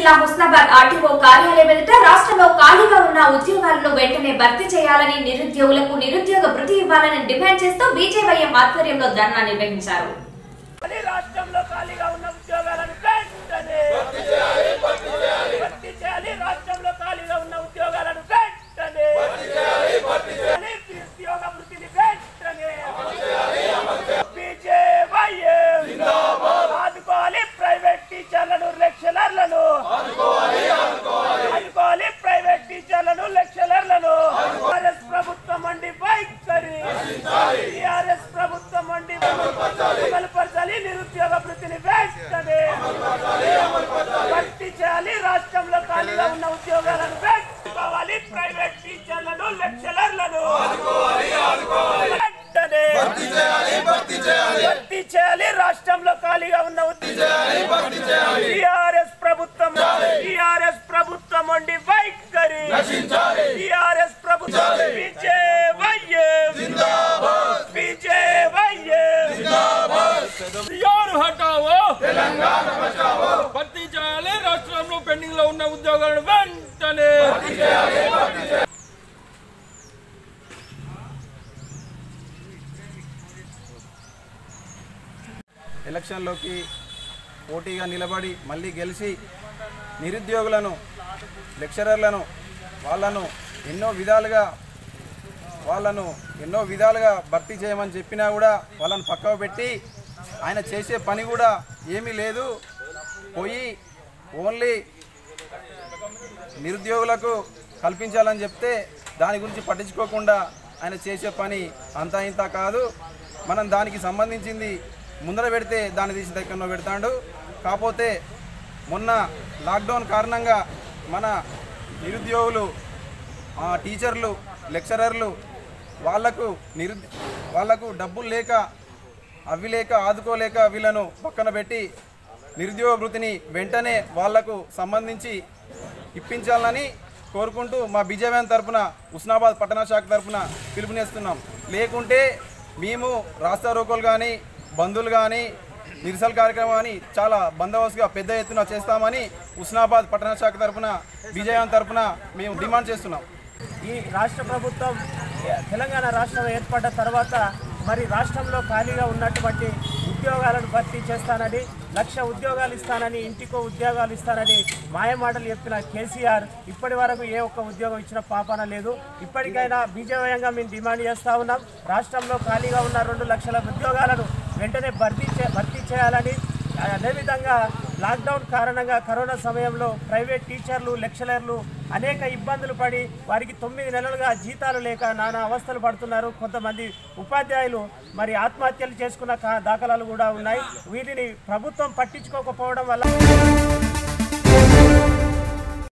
జిల్లా హుస్నాబాద్ ఆర్టీఓ కార్యాలయం ఎదుట రాష్ట్రంలో ఖాళీగా ఉన్న ఉద్యోగాలను వెంటనే భర్తీ చేయాలని నిరుద్యోగులకు నిరుద్యోగ భృతి ఇవ్వాలని డిమాండ్ చేస్తూ బీజేవైఎం ఆధ్వర్యంలో ధర్నా నిర్వహించారు అని రాష్ట్రంలో ఖాళీగా ఉన్న ఉద్యోగాలను వెంటనే భర్తీ చేయాలి రాష్ట్రంలో ఖాళీగా ఉన్న ఉద్యోగాలను వెంటనే చేయాలి, నిరుద్యోగ వృత్తిని వెంటనే బీజేవైఎం ఆదుకోవాలి ప్రైవేట్ టీచర్లను లెక్చరర్లను ఆదుకోవాలి ప్రైవేట్ టీచర్లను లెక్చరర్లను టిఆర్ఎస్ ప్రభుత్వం అండి వైఖరి టిఆర్ఎస్ ప్రభుత్వం అండి అమలుపరచాలి నిరుద్యోగ వృత్తిని వెంటనే భర్తీ చేయాలి రాష్ట్రంలో ఖాళీగా ఉన్న ఉద్యోగాలను పెట్టుకోవాలి ప్రైవేట్ టీచర్లను లెక్చరర్లను వెంటనే భర్తీ చేయాలి రాష్ట్రంలో ఖాళీగా ఉన్న టిఆర్ఎస్ ప్రభుత్వం టిఆర్ఎస్ ప్రభుత్వం అండి వైఖరి టిఆర్ఎస్ ప్రభుత్వం విజయవయ్యం విజయవయ్యం యారు హటావో భర్తీ చేయాలి రాష్ట్రంలో పెండింగ్ లో ఉన్న ఉద్యోగాలను వెంటనే ఎలక్షన్లోకి పోటీగా నిలబడి మళ్ళీ గెలిచి నిరుద్యోగులను లెక్చరర్లను వాళ్ళను ఎన్నో విధాలుగా వాళ్ళను ఎన్నో విధాలుగా భర్తీ చేయమని చెప్పినా కూడా వాళ్ళని పక్కకు పెట్టి ఆయన చేసే పని కూడా ఏమీ లేదు పోయి ఓన్లీ నిరుద్యోగులకు కల్పించాలని చెప్తే దాని గురించి పట్టించుకోకుండా ఆయన చేసే పని అంతా ఇంత కాదు మనం దానికి సంబంధించింది ముందర పెడితే దాన్ని తీసి దగ్గరలో పెడతాడు కాకపోతే మొన్న లాక్డౌన్ కారణంగా మన నిరుద్యోగులు ఆ, టీచర్లు లెక్చరర్లు వాళ్లకు నిరు వాళ్లకు డబ్బులు లేక అవి లేక ఆదుకోలేక వీళ్ళను పక్కన పెట్టి నిరుద్యోగ వృత్తిని వెంటనే వాళ్లకు సంబంధించి ఇప్పించాలని కోరుకుంటూ మా బీజేపీ తరపున ఉస్నాబాద్ పట్టణ శాఖ తరపున పిలుపునిస్తున్నాం లేకుంటే మేము రాస్తా రోకోలు కానీ బంధువులు కానీ నిరసన కార్యక్రమం అని చాలా బందోబస్తుగా పెద్ద ఎత్తున చేస్తామని ఉస్నాబాద్ పట్టణ శాఖ తరపున బీజేపీ తరపున మేము డిమాండ్ చేస్తున్నాం ఈ రాష్ట్ర ప్రభుత్వం తెలంగాణ రాష్ట్రం ఏర్పడ్డ తర్వాత మరి రాష్ట్రంలో ఖాళీగా ఉన్నటువంటి ఉద్యోగాలను భర్తీ చేస్తానని లక్ష ఉద్యోగాలు ఇస్తానని ఇంటికో ఉద్యోగాలు ఇస్తానని మాయమాటలు చెప్పిన కేసీఆర్ ఇప్పటి వరకు ఏ ఒక్క ఉద్యోగం ఇచ్చిన పాపన లేదు ఇప్పటికైనా బీజేపీయంగా మేము డిమాండ్ చేస్తా ఉన్నాం రాష్ట్రంలో ఖాళీగా ఉన్న రెండు లక్షల ఉద్యోగాలను వెంటనే భర్తీ చే భర్తీ చేయాలని అదేవిధంగా లాక్డౌన్ కారణంగా కరోనా సమయంలో ప్రైవేట్ టీచర్లు లెక్చరర్లు అనేక ఇబ్బందులు పడి వారికి తొమ్మిది నెలలుగా జీతాలు లేక నానా అవస్థలు పడుతున్నారు కొంతమంది ఉపాధ్యాయులు మరి ఆత్మహత్యలు చేసుకున్న కా- దాఖలాలు కూడా ఉన్నాయి వీటిని ప్రభుత్వం పట్టించుకోకపోవడం వల్ల